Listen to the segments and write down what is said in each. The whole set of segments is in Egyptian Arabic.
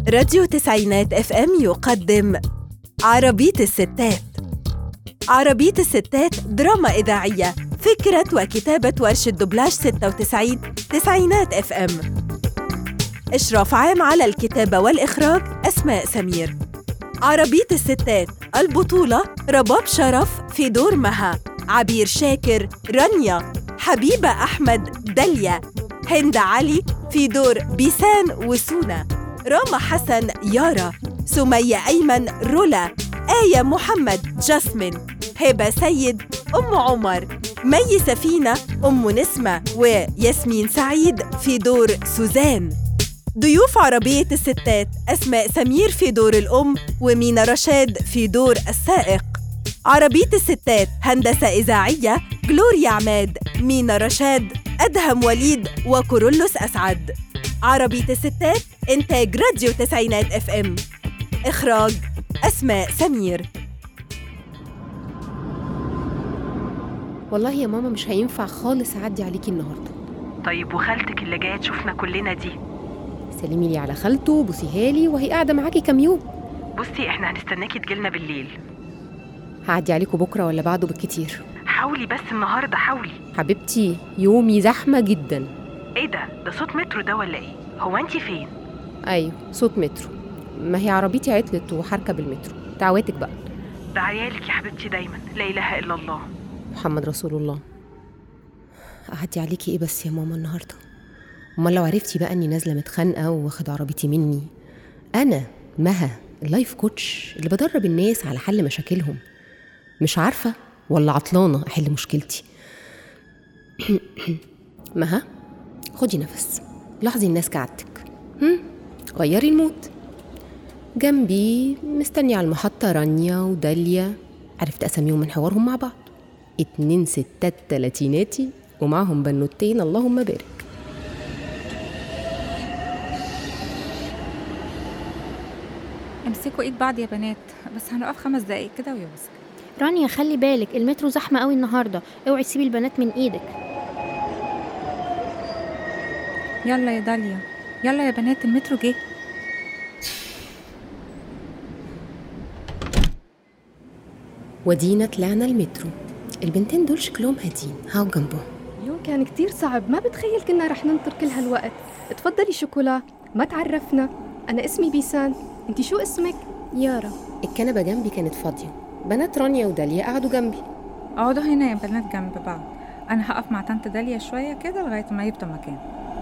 راديو تسعينات اف ام يقدم عربية الستات عربية الستات دراما إذاعية فكرة وكتابة ورشة دوبلاج 96 تسعينات اف ام إشراف عام على الكتابة والإخراج أسماء سمير عربية الستات البطولة رباب شرف في دور مها عبير شاكر رانيا حبيبة أحمد داليا هند علي في دور بيسان وسونا راما حسن يارا سمية أيمن رولا آية محمد جاسمين هبة سيد أم عمر مي سفينة أم نسمة وياسمين سعيد في دور سوزان ضيوف عربية الستات أسماء سمير في دور الأم ومينا رشاد في دور السائق عربية الستات هندسة إذاعية جلوريا عماد مينا رشاد أدهم وليد وكورولوس أسعد عربية الستات إنتاج راديو تسعينات اف ام إخراج أسماء سمير والله يا ماما مش هينفع خالص اعدي عليكي النهارده طيب وخالتك اللي جاية تشوفنا كلنا دي سلمي لي على خالته بوسيها لي وهي قاعده معاكي كام يوم بصي احنا هنستناكي تجيلنا بالليل هعدي عليكم بكره ولا بعده بالكتير حاولي بس النهاردة حاولي حبيبتي يومي زحمه جدا ايه ده ده صوت مترو ده ولا ايه هو انتي فين ايوه صوت مترو ما هي عربيتي عطلت وهركب المترو دعواتك بقى ده عيالك يا حبيبتي دايما لا اله الا الله محمد رسول الله اعدي عليكي ايه بس يا ماما النهارده امال لو عرفتي بقى اني نازله متخانقه واخد عربيتي مني انا مها اللايف كوتش اللي بدرب الناس على حل مشاكلهم مش عارفه ولا عطلانه احل مشكلتي مها خدي نفس لاحظي الناس كعادتك هم؟ غيري المود جنبي مستني على المحطة رانيا وداليا عرفت أساميهم من حوارهم مع بعض اتنين ستات تلاتيناتي ومعهم بنوتين اللهم بارك امسكوا ايد بعض يا بنات بس هنقف خمس دقايق كده ويوصل رانيا خلي بالك المترو زحمة قوي النهاردة اوعي تسيبي البنات من ايدك يلا يا داليا يلا يا بنات المترو جه ودينا طلعنا المترو البنتين دول شكلهم هادين هاو جنبهم اليوم كان كتير صعب ما بتخيل كنا رح ننطر كل هالوقت اتفضلي شوكولا ما تعرفنا أنا اسمي بيسان انتي شو اسمك؟ يارا الكنبة جنبي كانت فاضية بنات رانيا وداليا قعدوا جنبي اقعدوا هنا يا بنات جنب بعض انا هقف مع طنط داليا شويه كده لغايه ما يفضى مكان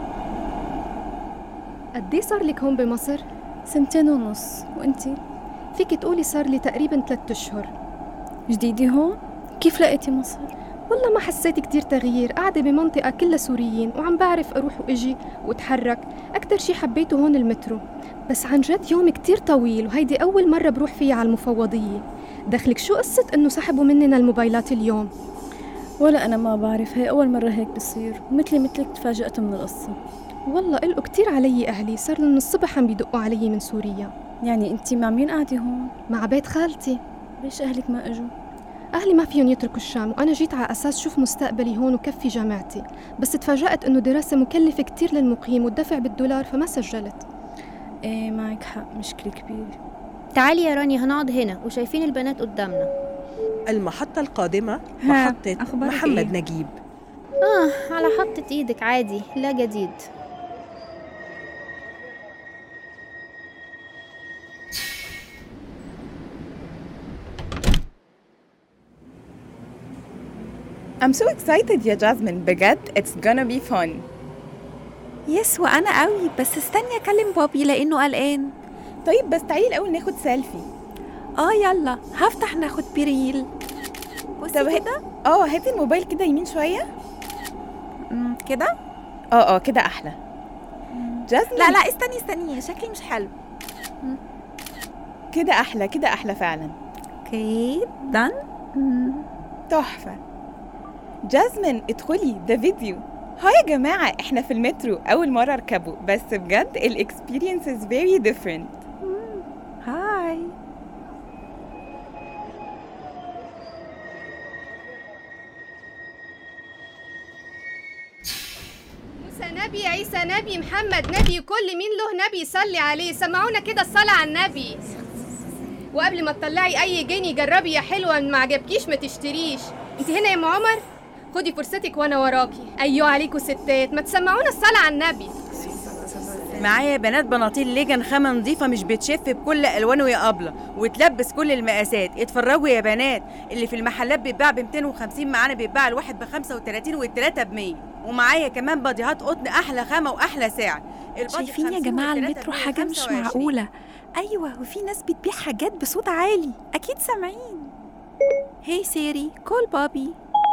قد ايه صار لك هون بمصر؟ سنتين ونص وانتي فيك تقولي صار لي تقريبا ثلاثة أشهر جديدة هون كيف لقيتي مصر والله ما حسيت كتير تغيير قاعدة بمنطقة كلها سوريين وعم بعرف أروح وإجي وأتحرك أكتر شي حبيته هون المترو بس عن جد يوم كتير طويل وهيدي أول مرة بروح فيها على المفوضية دخلك شو قصة إنه سحبوا مننا الموبايلات اليوم ولا أنا ما بعرف هي أول مرة هيك بصير مثلي مثلك تفاجأت من القصة والله قلقوا كتير علي أهلي صار لهم من الصبح عم بيدقوا علي من سوريا يعني انتي مع مين قاعدة هون مع بيت خالتي ليش أهلك ما أجوا أهلي ما فيهم يتركوا الشام وأنا جيت على أساس شوف مستقبلي هون وكفي جامعتي بس تفاجأت إنه دراسة مكلفة كتير للمقيم والدفع بالدولار فما سجلت ايه معك حق مشكلة كبيرة تعالي يا رانيا هنقعد هنا وشايفين البنات قدامنا المحطة القادمة ها، محطة أخبارك محمد إيه؟ نجيب اه على حطة ايدك عادي لا جديد I'm so excited يا جازمين بجد it's gonna be fun يس وانا قوي بس استني اكلم بابي لانه قلقان طيب بس تعالي الأول ناخد سيلفي اه يلا هفتح ناخد بريل بصي طب هي- كده اه هاتي الموبايل كده يمين شوية مم، كده اه اه كده أحلى جازمين لا لا استني استني شكلي مش حلو كده أحلى كده أحلى فعلا اوكي دن تحفة جازمين ادخلي ده فيديو هاي يا جماعة احنا في المترو أول مرة أركبه بس بجد ال experience is very different هاي نبي عيسى عيسى نبي محمد نبي كل مين له نبي يصلي عليه سمعونا كده الصلاة على النبي وقبل ما تطلعي اي جني جربي يا حلوه ما عجبكيش ما تشتريش انت هنا يا ام عمر خدي فرصتك وانا وراكي ايوه عليكوا ستات ما تسمعونا الصلاة على النبي معايا يا بنات بناطيل ليجن خامة نظيفة مش بتشف بكل ألوانه يا أبلة وتلبس كل المقاسات اتفرجوا يا بنات اللي في المحلات بيتباع ب 250 معانا بيتباع الواحد ب 35 والتلاتة ب 100 ومعايا كمان باديهات قطن أحلى خامة وأحلى سعر البادي شايفين يا 50 جماعة والتلاتة المترو ب 100 حاجة مش 25. معقولة أيوة وفي ناس بتبيع حاجات بصوت عالي أكيد سامعين هاي سيري كول بابي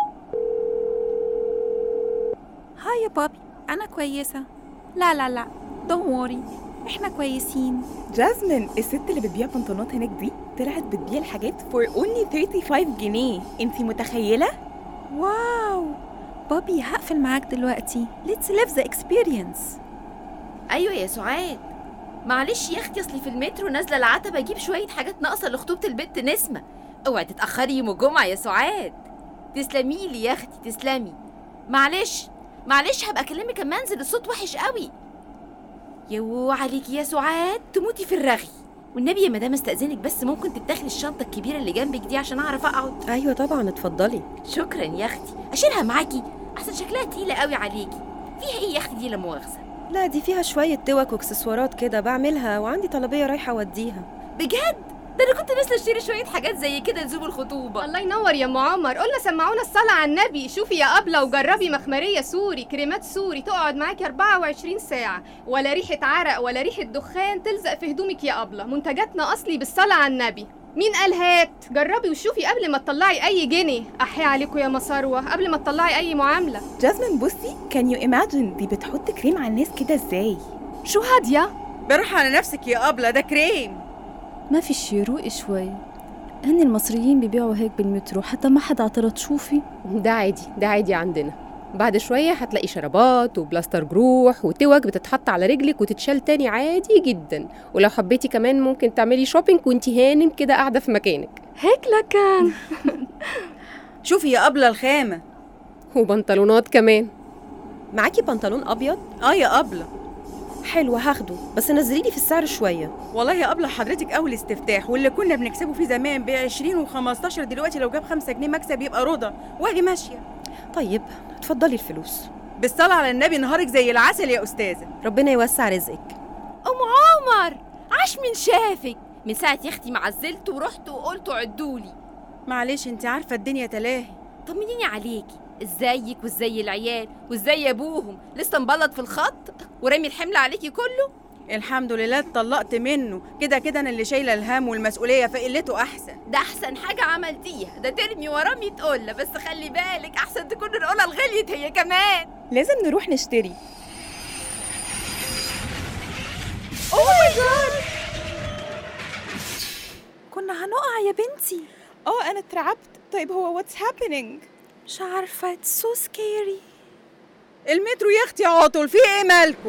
هاي يا بابي أنا كويسة لا لا لا دون وري إحنا كويسين جاسمين الست اللي بتبيع بنطلونات هناك دي طلعت بتبيع الحاجات for only 35 جنيه انتي متخيلة؟ واو بابي هقفل معاك دلوقتي Let's live the experience ايوه يا سعاد معلش يا اختي اصلي في المترو نازله العتبه اجيب شويه حاجات ناقصه لخطوبه البت نسمه اوعي تتاخري يوم الجمعه يا سعاد تسلمي لي يا اختي تسلمي معلش معلش هبقى اكلمك اما انزل الصوت وحش قوي يو عليكي يا سعاد تموتي في الرغي والنبي يا مدام استاذنك بس ممكن تتاخلي الشنطه الكبيره اللي جنبك دي عشان اعرف اقعد ايوه طبعا اتفضلي شكرا يا اختي اشيلها معاكي احسن شكلها تقيله قوي عليكي فيها ايه يا اختي دي لا مؤاخذه لا دي فيها شويه توك واكسسوارات كده بعملها وعندي طلبيه رايحه اوديها بجد ده انا كنت نازله اشتري شويه حاجات زي كده لزوم الخطوبه الله ينور يا ام عمر قلنا سمعونا الصلاة على النبي شوفي يا أبلة وجربي مخمرية سوري كريمات سوري تقعد معاكي 24 ساعة ولا ريحة عرق ولا ريحة دخان تلزق في هدومك يا أبلة منتجاتنا أصلي بالصلاة على النبي مين قال هات جربي وشوفي قبل ما تطلعي أي جنيه أحيا عليكم يا مسروة قبل ما تطلعي أي معاملة جاسمين بصي كان يو imagine دي بتحط كريم على الناس كده ازاي؟ شو هادية؟ بالراحة على نفسك يا أبلة ده كريم ما في شي روقي شوي هن المصريين بيبيعوا هيك بالمترو حتى ما حدا اعترض شوفي ده عادي ده عادي عندنا بعد شوية هتلاقي شرابات وبلاستر جروح وتوك بتتحط على رجلك وتتشال تاني عادي جدا ولو حبيتي كمان ممكن تعملي شوبينج وانتي هانم كده قاعدة في مكانك هيك لكان شوفي يا أبلة الخامة وبنطلونات كمان معاكي بنطلون أبيض؟ اه يا أبلة حلو هاخده بس نزلي لي في السعر شوية والله يا أبلة حضرتك أول استفتاح واللي كنا بنكسبه فيه زمان ب 20 و15 دلوقتي لو جاب 5 جنيه مكسب يبقى رضا وهي ماشية طيب اتفضلي الفلوس بالصلاة على النبي نهارك زي العسل يا أستاذة ربنا يوسع رزقك ام عمر عاش من شافك من ساعه يا اختي ما عزلت ورحت وقلت عدولي معلش انت عارفة الدنيا تلاهي طمنيني عليكي ازيك وازاي العيال وازاي ابوهم لسه مبلط في الخط ورامي الحمل عليكي كله الحمد لله اتطلقت منه كده كده انا اللي شايله الهم والمسؤوليه فقلته احسن ده احسن حاجه عملتيها ده ترمي وراه 100 قله بس خلي بالك احسن تكون القله الغليت هي كمان لازم نروح نشتري كنا هنقع يا بنتي اه انا اترعبت طيب هو what's happening؟ مش عارفة it's so scary المترو يا اختي عاطل في ايه مالكم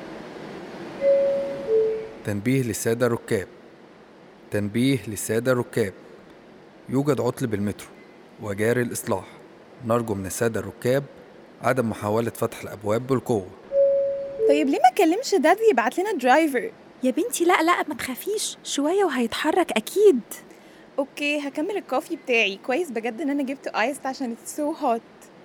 تنبيه للسادة الركاب تنبيه للسادة الركاب يوجد عطل بالمترو وجاري الإصلاح نرجو من السادة الركاب عدم محاولة فتح الأبواب بالقوة طيب ليه ما كلمش دادي يبعت لنا درايفر؟ يا بنتي لا لا ما تخافيش شوية وهيتحرك أكيد اوكي هكمل الكوفي بتاعي كويس بجد ان انا جبت ايس عشان it's so hot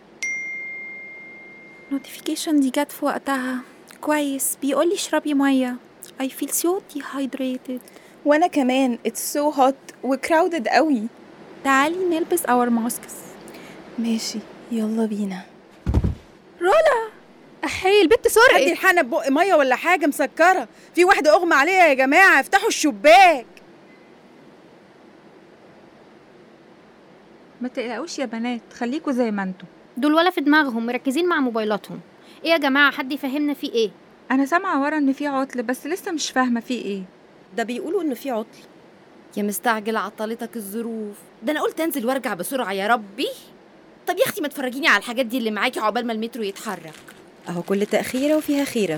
نوتيفيكيشن دي جت في وقتها كويس بيقولي اشربي مية I feel so dehydrated وانا كمان it's so hot وكراودد قوي تعالي نلبس our masks ماشي يلا بينا أحي البت حد سرقت يلحقنا ببق ميه ولا حاجه مسكره في واحده اغمى عليها يا جماعه افتحوا الشباك ما تقلقوش يا بنات خليكوا زي ما انتوا دول ولا في دماغهم مركزين مع موبايلاتهم ايه يا جماعه حد يفهمنا في ايه انا سامعه ورا ان في عطل بس لسه مش فاهمه في ايه ده بيقولوا إنه في عطل يا مستعجل عطلتك الظروف ده انا قلت انزل وارجع بسرعه يا ربي طب يا اختي ما تفرجيني على الحاجات دي اللي معاكي عقبال ما المترو يتحرك أهو كل تأخيرة وفيها خيرة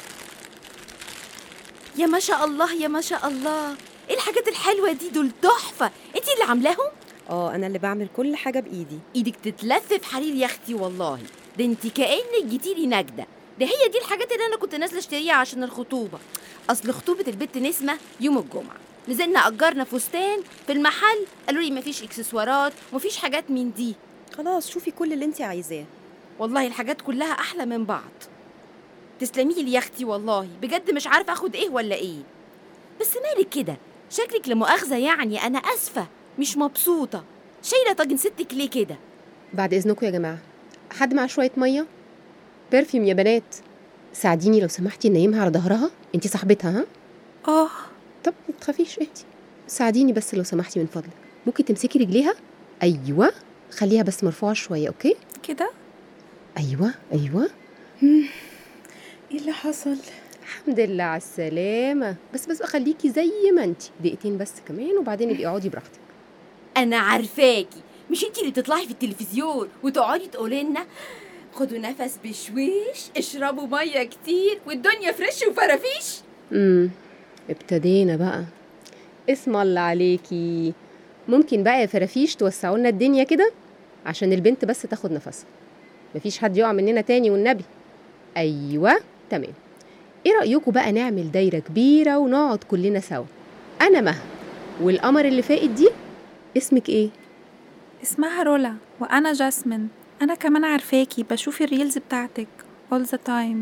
يا ما شاء الله يا ما شاء الله ايه الحاجات الحلوه دي دول تحفه انتي اللي عاملاهم اه أنا اللي بعمل كل حاجة بإيدي ايدك تتلف في حرير يا اختي والله ده انتي كانك جيتيلي نجده ده هي دي الحاجات اللي انا كنت نازله اشتريها عشان الخطوبه اصل خطوبه البت نسمه يوم الجمعه نزلنا اجرنا فستان في المحل قالوا لي مفيش اكسسوارات ومفيش حاجات من دي خلاص شوفي كل اللي انت عايزاه والله الحاجات كلها احلى من بعض تسلمي لي يا اختي والله بجد مش عارفه اخد ايه ولا ايه بس مالك كده شكلك لمؤاخذه يعني انا اسفه مش مبسوطه شايله طاجن ستك ليه كده بعد اذنكم يا جماعه حد معاه شويه ميه برفيوم يا بنات ساعديني لو سمحتي نايمها على ظهرها انت صاحبتها ها اه طب ما تخافيش اهدي ساعديني بس لو سمحتي من فضلك ممكن تمسكي رجليها ايوه خليها بس مرفوعه شويه اوكي كده ايوه ايوه ايه اللي حصل الحمد لله على السلامه بس بس خليكي زي ما انت دقيقتين بس كمان وبعدين ابقي اقعدي براحتك انا عارفاكي مش انتي اللي بتطلعي في التلفزيون وتقعدي تقولي لنا خدوا نفس بشويش اشربوا ميه كتير والدنيا فريش وفرافيش امم ابتدينا بقى اسم الله عليكي ممكن بقى يا فرافيش توسعوا لنا الدنيا كده عشان البنت بس تاخد نفسها مفيش حد يقع مننا تاني والنبي ايوه تمام ايه رايكم بقى نعمل دايره كبيره ونقعد كلنا سوا انا مها والقمر اللي فائت دي اسمك ايه اسمها رولا وأنا جاسمين أنا كمان عارفاكي بشوف الريلز بتاعتك all the time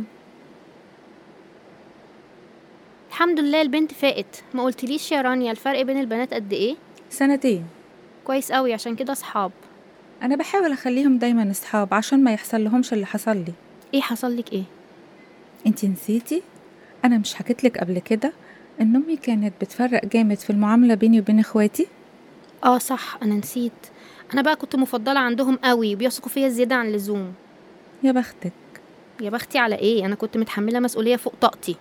الحمد لله البنت فاقت ما قلتليش يا رانيا الفرق بين البنات قد ايه سنتين كويس قوي عشان كده اصحاب انا بحاول اخليهم دايما اصحاب عشان ما يحصل لهمش اللي حصل لي ايه حصل لك ايه انتي نسيتي انا مش حكيتلك قبل كده ان امي كانت بتفرق جامد في المعامله بيني وبين اخواتي اه صح انا نسيت انا بقى كنت مفضله عندهم قوي بيثقوا فيا زياده عن اللزوم يا بختك يا بختي على ايه انا كنت متحمله مسؤوليه فوق طاقتي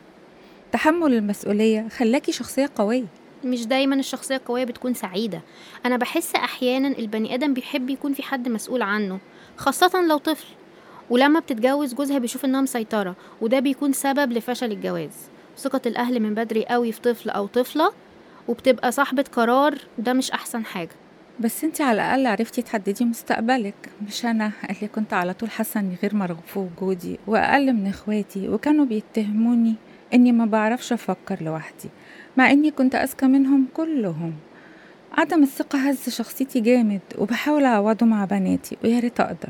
تحمل المسؤوليه خلاكي شخصيه قويه مش دايما الشخصيه القويه بتكون سعيده انا بحس احيانا البني ادم بيحب يكون في حد مسؤول عنه خاصه لو طفل ولما بتتجوز جوزها بيشوف انها مسيطره وده بيكون سبب لفشل الجواز ثقه الاهل من بدري قوي في طفل او طفله وبتبقى صاحبه قرار ده مش احسن حاجه بس انتي على الاقل عرفتي تحددي مستقبلك مش انا اللي كنت على طول حاسه اني غير مرغوب في وجودي واقل من اخواتي وكانوا بيتهموني اني ما بعرفش افكر لوحدي مع اني كنت اذكى منهم كلهم عدم الثقة هز شخصيتي جامد وبحاول أعوضه مع بناتي ويا ريت أقدر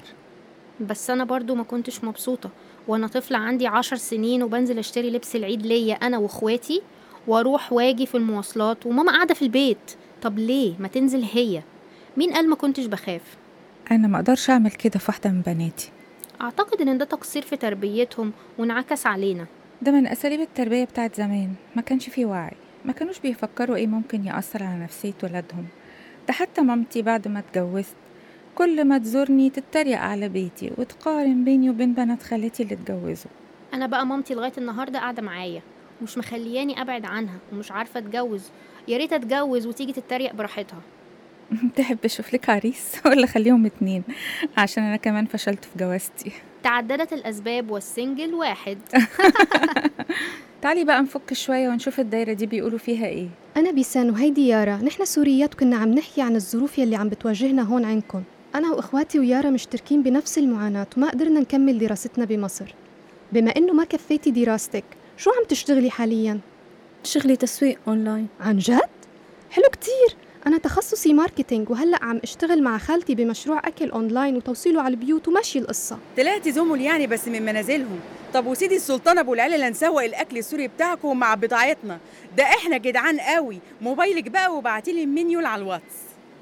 بس انا برضو ما كنتش مبسوطه وانا طفله عندي عشر سنين وبنزل اشتري لبس العيد ليا انا واخواتي واروح واجي في المواصلات وماما قاعده في البيت طب ليه ما تنزل هي مين قال ما كنتش بخاف أنا ما أقدرش أعمل كده في واحدة من بناتي اعتقد ان ده تقصير في تربيتهم وانعكس علينا ده من أساليب التربية بتاعت زمان ما كانش فيه وعي ما كانوش بيفكروا إيه ممكن يأثر على نفسية ولادهم ده حتى مامتي بعد ما اتجوزت كل ما تزورني تتريق على بيتي وتقارن بيني وبين بنات خالتي اللي اتجوزوا انا بقى مامتي لغايه النهارده قاعده معايا ومش مخلياني ابعد عنها ومش عارفه اتجوز يا ريت اتجوز وتيجي تتريق براحتها تحب اشوف لك عريس ولا خليهم اتنين عشان انا كمان فشلت في جوازتي تعددت الاسباب والسنجل واحد تعالي بقى نفك شويه ونشوف الدايره دي بيقولوا فيها ايه أنا بيسان وهيدي يارا نحن سوريات كنا عم نحكي عن الظروف يلي عم بتواجهنا هون عندكم أنا وإخواتي ويارا مشتركين بنفس المعاناة وما قدرنا نكمل دراستنا بمصر بما إنه ما كفيتي دراستك شو عم تشتغلي حالياً؟ شغلي تسويق اونلاين عن جد؟ حلو كتير أنا تخصصي ماركتينج وهلأ عم اشتغل مع خالتي بمشروع أكل أونلاين وتوصيله على البيوت وماشي القصة طلعتي زمل يعني بس من منازلهم طب وسيدي السلطان ابو العلا اللي نسوق الاكل السوري بتاعكم مع بضاعتنا ده احنا جدعان قوي موبايلك بقى وبعتيلي المنيول على الواتس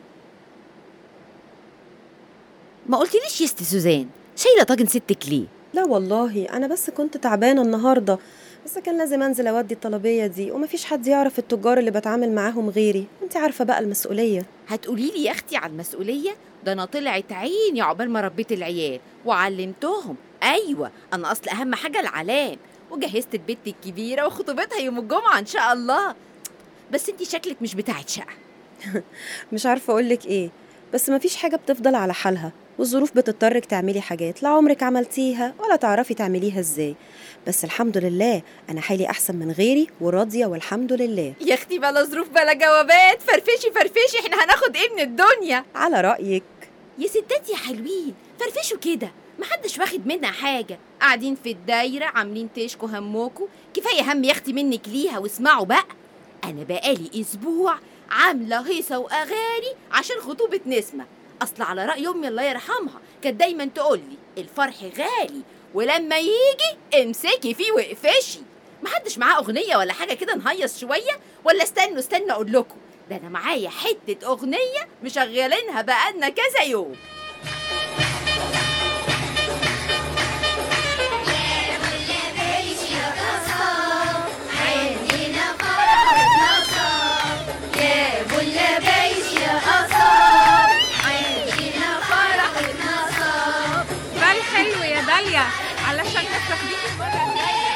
ما قلتليش يا ست سوزان شايله طاجن ستك ليه لا والله انا بس كنت تعبانه النهارده بس كان لازم انزل اودي الطلبيه دي ومفيش حد يعرف التجار اللي بتعامل معاهم غيري انت عارفه بقى المسؤوليه هتقولي لي يا اختي على المسؤوليه ده انا طلعت عيني عقبال ما ربيت العيال وعلمتهم ايوه انا اصل اهم حاجه العلام وجهزت البت الكبيره وخطوبتها يوم الجمعه ان شاء الله بس انتي شكلك مش بتاعت شقه مش عارفه اقولك ايه بس مفيش حاجه بتفضل على حالها والظروف بتضطرك تعملي حاجات لا عمرك عملتيها ولا تعرفي تعمليها ازاي بس الحمد لله انا حالي احسن من غيري وراضيه والحمد لله يا اختي بلا ظروف بلا جوابات فرفشي فرفشي احنا هناخد ايه من الدنيا على رايك يا ستات يا حلوين فرفشوا كده محدش واخد منها حاجة قاعدين في الدايرة عاملين تشكوا همكوا كفاية هم يا اختي منك ليها واسمعوا بقى أنا بقالي أسبوع عاملة هيصة وأغاني عشان خطوبة نسمة أصل على رأي أمي الله يرحمها كانت دايما تقولي الفرح غالي ولما يجي امسكي فيه واقفشي محدش معاه أغنية ولا حاجة كده نهيص شوية ولا استنوا استنوا أقول لكم ده أنا معايا حتة أغنية مشغلينها بقالنا كذا يوم بال حلو يا داليا علشان نفرح بيكي المرة الجاية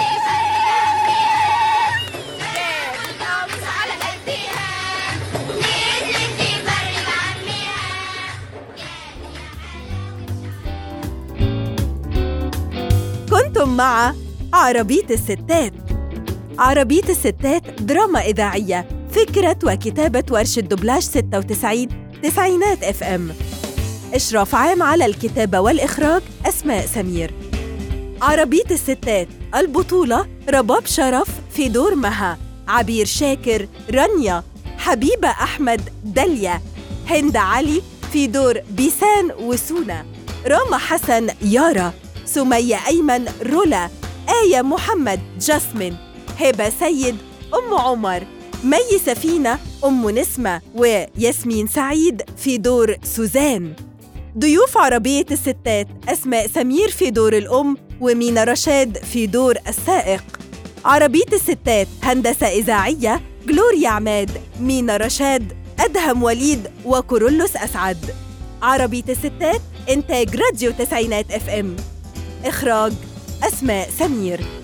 كنتم مع عربية الستات عربية الستات دراما إذاعية فكرة وكتابة ورشة دوبلاج 96 تسعينات اف ام إشراف عام على الكتابة والإخراج أسماء سمير عربية الستات البطولة رباب شرف في دور مها عبير شاكر رانيا حبيبة أحمد داليا هند علي في دور بيسان وسونا راما حسن يارا سمية أيمن رولا آية محمد جاسمين هبة سيد أم عمر مي سفينة أم نسمة وياسمين سعيد في دور سوزان ضيوف عربية الستات أسماء سمير في دور الأم ومينا رشاد في دور السائق عربية الستات هندسة إذاعية جلوريا عماد مينا رشاد أدهم وليد وكورولوس أسعد عربية الستات إنتاج راديو تسعينات اف ام إخراج أسماء سمير